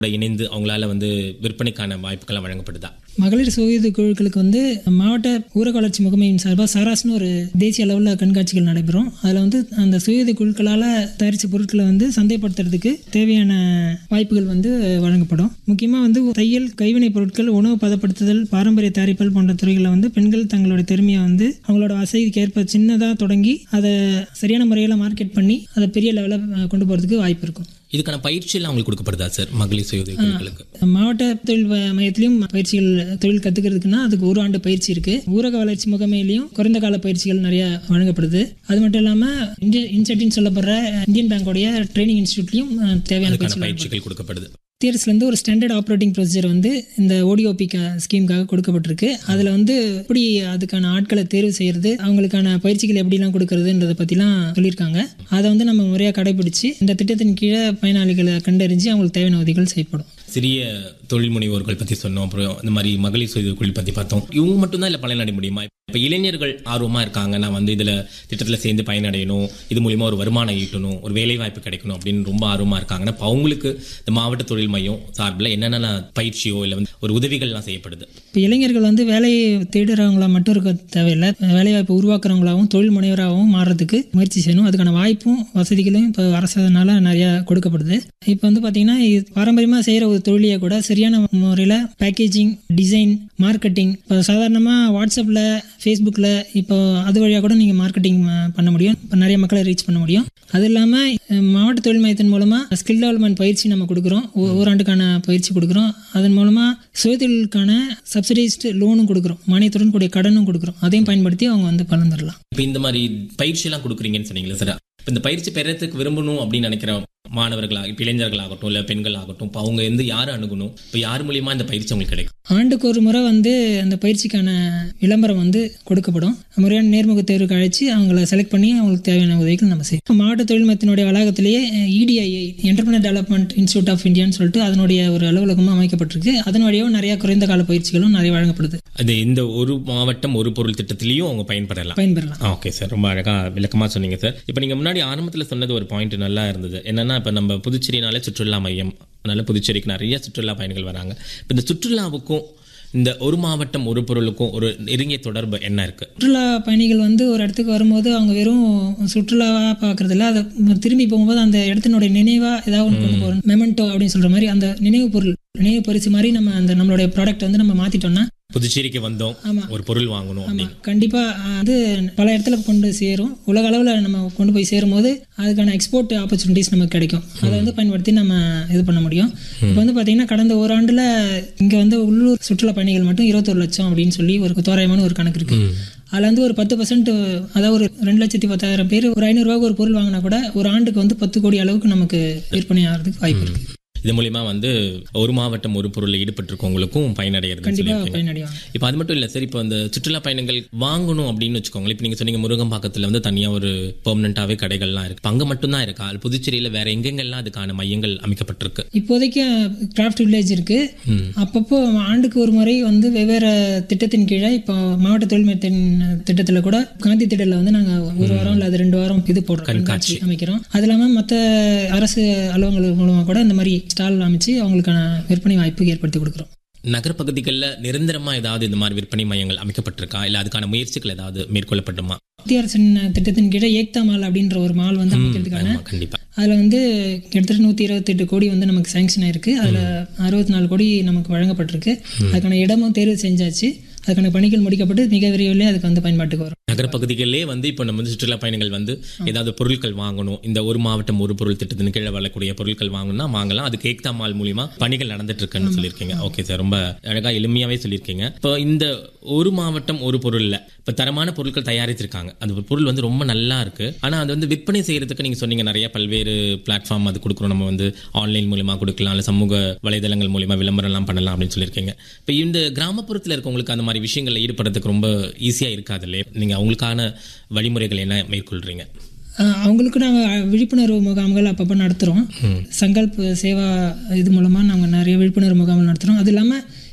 இணைந்து அவங்களால வந்து விற்பனைக்கான வாய்ப்புகள்லாம் வழங்கப்படுதா மகளிர் சுயது குழுக்களுக்கு வந்து மாவட்ட ஊரக வளர்ச்சி முகமையின் சார்பாக சராஸ்னு ஒரு தேசிய அளவில் கண்காட்சிகள் நடைபெறும் அதில் வந்து அந்த சுயது குழுக்களால் தயாரித்த பொருட்களை வந்து சந்தைப்படுத்துறதுக்கு தேவையான வாய்ப்புகள் வந்து வழங்கப்படும் முக்கியமாக வந்து தையல் கைவினைப் பொருட்கள் உணவு பதப்படுத்துதல் பாரம்பரிய தயாரிப்பல் போன்ற துறைகளில் வந்து பெண்கள் தங்களோட திறமையை வந்து அவங்களோட வசதிக்கு ஏற்ப சின்னதாக தொடங்கி அதை சரியான முறையில் மார்க்கெட் பண்ணி அதை பெரிய லெவலில் கொண்டு போகிறதுக்கு வாய்ப்பு இருக்கும் இதுக்கான பயிற்சி எல்லாம் அவங்களுக்கு கொடுக்கப்படுதா சார் மகளிர் சுய உதவி குழுக்களுக்கு மாவட்ட தொழில் வ- மையத்திலையும் பயிற்சிகள் தொழில் கத்துக்கிறதுக்குன்னா அதுக்கு ஒரு ஆண்டு பயிற்சி இருக்கு ஊரக வளர்ச்சி முகமையிலையும் குறைந்த கால பயிற்சிகள் நிறைய வழங்கப்படுது அது மட்டும் இல்லாம இந்திய இன்செட்டின்னு சொல்லப்படுற இந்தியன் பேங்கோடைய ட்ரைனிங் இன்ஸ்டியூட்லையும் அஹ், தேவையான அதுக்கான பயிற்சி பயிற்சிகள் கொடுக்கப்படுது இருந்து ஒரு ஸ்டாண்டர்ட் ஆப்ரேட்டிங் ப்ரொசீஜர் வந்து இந்த ஓடிஓபி ஸ்கீமுக்காக கொடுக்கப்பட்டிருக்கு அதில் வந்து எப்படி அதுக்கான ஆட்களை தேர்வு செய்யறது அவங்களுக்கான பயிற்சிகள் எப்படிலாம் கொடுக்கறதுன்றதை பற்றிலாம் சொல்லியிருக்காங்க அதை வந்து நம்ம முறையாக கடைபிடிச்சு இந்த திட்டத்தின் கீழே பயனாளிகளை கண்டறிஞ்சு அவங்களுக்கு தேவையான உதவிகள் செய்யப்படும் சிறிய தொழில் முனைவோர்கள் பத்தி சொன்னோம் அப்புறம் இந்த மாதிரி மகளிர் சுய உதவி குழு பத்தி பார்த்தோம் இவங்க மட்டும்தான் இல்ல பலனடைய முடியுமா இப்ப இளைஞர்கள் ஆர்வமா இருக்காங்க நான் வந்து இதுல திட்டத்துல சேர்ந்து பயனடையணும் இது மூலியமா ஒரு வருமானம் ஈட்டணும் ஒரு வேலை வாய்ப்பு கிடைக்கணும் அப்படின்னு ரொம்ப ஆர்வமா இருக்காங்கன்னா அப்ப அவங்களுக்கு இந்த மாவட்ட தொழில் மையம் சார்பில் என்னென்ன பயிற்சியோ இல்ல வந்து ஒரு உதவிகள்லாம் செய்யப்படுது இப்போ இளைஞர்கள் வந்து வேலை தேடுறவங்களா மட்டும் இருக்க தேவையில்லை வேலைவாய்ப்பு உருவாக்குறவங்களாகவும் தொழில் முனைவராகவும் மாறுறதுக்கு முயற்சி செய்யணும் அதுக்கான வாய்ப்பும் வசதிகளும் இப்போ அரசானால நிறையா கொடுக்கப்படுது இப்போ வந்து பார்த்தீங்கன்னா இது பாரம்பரியமாக செய்கிற ஒரு தொழிலையே கூட சரியான முறையில் பேக்கேஜிங் டிசைன் மார்க்கெட்டிங் இப்போ சாதாரணமாக வாட்ஸ்அப்பில் ஃபேஸ்புக்கில் இப்போ அது வழியாக கூட நீங்கள் மார்க்கெட்டிங் பண்ண முடியும் இப்போ நிறைய மக்களை ரீச் பண்ண முடியும் அது இல்லாமல் மாவட்ட தொழில் மையத்தின் மூலமாக ஸ்கில் டெவலப்மெண்ட் பயிற்சி நம்ம கொடுக்குறோம் ஒ- ஓராண்டுக்கான பயிற்சி கொடுக்குறோம் அதன் மூலமாக சுயதொழிலுக்கான சப்சிடைஸ்டு லோனும் கொடுக்குறோம் மானியத்துடன் கூடிய கடனும் கொடுக்குறோம் அதையும் பயன்படுத்தி அவங்க வந்து பலன் தரலாம் இப்ப இந்த மாதிரி பயிற்சி எல்லாம் கொடுக்குறீங்கன்னு சொன்னீங்களா சார் இப்ப இந்த பயிற்சி பெறத்துக்கு விரும்பணும் அப்படின்னு நினைக்கிற மாணவர்களாக இப்ப இளைஞர்களாகட்டும் இல்ல பெண்கள் ஆகட்டும் இப்ப அவங்க வந்து யார் அணுகணும் இப்ப யார் மூலியமா இந்த பயிற்சி அவங்களுக்கு கிடைக்கும் ஆண்டுக்கு ஒரு முறை வந்து அந்த பயிற்சிக்கான விளம்பரம் வந்து கொடுக்கப்படும் முறையான நேர்முக தேர்வுக்கு அழைச்சி அவங்கள செலக்ட் பண்ணி அவங்களுக்கு தேவையான உதவிகள் நம்ம செய்யணும் மாவட்ட தொழில் மையத்தினுடைய வளாகத்திலேயே EDII entrepreneur development institute of இந்தியான்னு சொல்லிட்டு அதனுடைய ஒரு அலுவலகமும் அமைக்கப்பட்டிருக்கு அதன் வழியாக நிறைய குறைந்த கால பயிற்சிகளும் நிறைய வழங்கப்படுது அது இந்த ஒரு மாவட்டம் ஒரு பொருள் திட்டத்திலையும் அவங்க பயன்பெறலாம் பயன்பெறலாம் ஓகே சார் ரொம்ப அழகா விளக்கமா சொன்னீங்க சார் இப்போ நீங்க முன்னாடி ஆரம்பத்துல சொன்னது ஒரு பாயிண்ட் நல்லா இருந்தது என்னன்னா இப்ப நம்ம புதுச்சேரினாலே சுற்றுலா மையம் அதனால புதுச்சேரிக்கு நிறைய சுற்றுலா பயணிகள் வராங்க இப்போ இந்த சுற்றுலாவுக்கும் இந்த ஒரு மாவட்டம் ஒரு பொருளுக்கும் ஒரு நெருங்கிய தொடர்பு என்ன இருக்கு சுற்றுலா பயணிகள் வந்து ஒரு இடத்துக்கு வரும்போது அவங்க வெறும் சுற்றுலாவாக பார்க்குறதில்ல அதை திரும்பி போகும்போது அந்த இடத்தினுடைய நினைவாக ஏதாவது ஒன்று கொண்டு போகிறோம் மெமெண்டோ அப்படின்னு சொல்கிற மாதிரி அந்த நினைவு பொருள் நினைவு பரிசு மாதிரி நம்ம அந்த நம்மளுடைய ப்ராடக்ட் வந்து நம்ம மாற்றிட்டோம்னா புதுச்சேரிக்கு வந்தோம் ஆமா. ஒரு பொருள் வாங்கணும் அப்படின்னு கண்டிப்பாக வந்து பல இடத்துல கொண்டு சேரும் உலக அளவில் நம்ம கொண்டு போய் சேரும்போது அதுக்கான எக்ஸ்போர்ட் ஆப்பர்ச்சுனிட்டிஸ் நமக்கு கிடைக்கும் அதை வந்து பயன்படுத்தி நம்ம இது பண்ண முடியும் இப்போ வந்து பார்த்தீங்கன்னா கடந்த ஓராண்டில் இங்கே வந்து உள்ளூர் சுற்றுலா பயணிகள் மட்டும் இருபத்தொரு லட்சம் அப்படின்னு சொல்லி ஒரு தோராயமான ஒரு கணக்கு இருக்கு அதில் வந்து ஒரு பத்து பர்சன்ட் அதாவது ஒரு ரெண்டு லட்சத்தி பத்தாயிரம் பேர் ஒரு ஐநூறுரூவாக்கு ஒரு பொருள் வாங்கினா கூட ஒரு ஆண்டுக்கு வந்து பத்து கோடி அளவுக்கு நமக்கு விற்பனை ஆகிறதுக்கு வாய்ப்பு இருக்கு இது மூலியமா வந்து ஒரு மாவட்டம் ஒரு பொருளில் ஈடுபட்டிருக்கவங்களுக்கும் பயனடைகிறது கண்டிப்பாக பயனடைவாங்க இப்போ அது மட்டும் இல்லை சார் இப்போ அந்த சுற்றுலா பயணிகள் வாங்கணும் அப்படின்னு வச்சுக்கோங்களேன் இப்போ நீங்கள் சொன்னீங்க முருகம்பாக்கத்தில் வந்து தனியாக ஒரு பெர்மனண்ட்டாகவே கடைகள்லாம் இருக்கு இப்ப அங்க மட்டும்தான் இருக்கா அது புதுச்சேரியில் வேற எங்கெங்கெல்லாம் அதுக்கான மையங்கள் அமைக்கப்பட்டிருக்கு இப்போதைக்கு கிராஃப்ட் வில்லேஜ் இருக்கு அப்பப்போ ஆண்டுக்கு ஒரு முறை வந்து வெவ்வேறு திட்டத்தின் கீழே இப்போ மாவட்ட தொழில் மையத்தின் திட்டத்தில் கூட காந்தி திட்டத்தில் வந்து நாங்கள் ஒரு வாரம் இல்லை அது ரெண்டு வாரம் இது போடுறோம் கண்காட்சி அமைக்கிறோம் அது இல்லாமல் மற்ற அரசு அலுவலகங்கள் மூலமாக கூட இந்த மாதிரி ஸ்டால் அமைச்சு அவங்களுக்கான விற்பனை வாய்ப்பு ஏற்படுத்தி கொடுக்குறோம் நகரப்பகுதிகளில் நிரந்தரமா ஏதாவது இந்த மாதிரி விற்பனை மையங்கள் அமைக்கப்பட்டிருக்கா இல்லை அதுக்கான முயற்சிகள் ஏதாவது மேற்கொள்ளப்பட்டுமா மத்திய அரசின் திட்டத்தின் கீழே ஏக்தா மால் அப்படின்ற ஒரு மால் வந்து அமைக்கிறதுக்கான ஆமா, கண்டிப்பா அதில் வந்து கிட்டத்தட்ட நூற்றி இருபத்தெட்டு கோடி வந்து நமக்கு சேங்ஷன் ஆயிருக்கு அதில் அறுபத்தி நாலு கோடி நமக்கு வழங்கப்பட்டிருக்கு அதுக்கான இடமும் தேர்வு செஞ்சாச்சு அதுக்கான பணிகள் முடிக்கப்பட்டு மிக விரைவிலே அதுக்கு வந்து பயன்பாட்டுக்கு வரும் நகரப்பகுதிகளிலே வந்து இப்போ நம்ம வந்து சுற்றுலா பயணிகள் வந்து ஏதாவது பொருட்கள் வாங்கணும் இந்த ஒரு மாவட்டம் ஒரு பொருள் திட்டத்தின் கீழே வரக்கூடிய பொருட்கள் வாங்கணும்னா வாங்கலாம் அதுக்கு ஏக்தா மால் மூலியமா பணிகள் நடந்துட்டு இருக்குன்னு சொல்லியிருக்கீங்க ஓகே சார் ரொம்ப அழகா எளிமையாவே சொல்லியிருக்கீங்க இப்போ இந்த ஒரு மாவட்டம் ஒரு பொருள்ல இப்போ தரமான பொருட்கள் தயாரிச்சிருக்காங்க அந்த ஒரு பொருள் வந்து ரொம்ப நல்லா இருக்கு ஆனா அது வந்து விற்பனை செய்யறதுக்கு நீங்க சொன்னீங்க நிறைய பல்வேறு பிளாட்ஃபார்ம் அது கொடுக்குறோம் நம்ம வந்து ஆன்லைன் மூலியமா கொடுக்கலாம் இல்லை சமூக வலைதளங்கள் மூலியமா விளம்பரம்லாம் பண்ணலாம் அப்படின்னு சொல்லியிருக்கீங்க இப்போ இந்த கிராமப்புறத்தில் இருக்கவங்களுக்கு அந்த மாதிரி விஷயங்கள்ல ஈடுபடுறதுக்கு ரொம்ப ஈஸியா இருக்காது இல்லையா நீங்க அவங்களுக்கான வழிமுறைகள் என்ன மேற்கொள்றீங்க அஹ் அவங்களுக்கு நாங்கள் விழிப்புணர்வு முகாம்கள் அப்பப்போ நடத்துகிறோம் சங்கல்ப் சேவா இது மூலமாக நாங்கள் நிறைய விழிப்புணர்வு முகாம்கள் நடத்துகிறோம் அது இல்லாமல்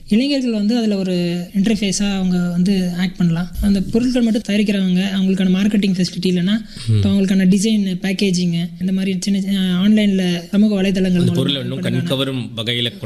இளைஞர்கள் வந்து அதில் ஒரு இன்டர்ஃபேஸாக அவங்க வந்து ஆக்ட் பண்ணலாம் அந்த பொருட்கள் மட்டும் தயாரிக்கிறவங்க அவங்களுக்கான மார்க்கெட்டிங் ஃபெசிலிட்டி இல்லைன்னா இப்போ அவங்களுக்கான டிசைன் பேக்கேஜிங்கு இந்த மாதிரி சின்ன சின்ன ஆன்லைனில் சமூக வலைதளங்கள் மூலம் பொருளை இன்னும் கண்கவரும் வகையில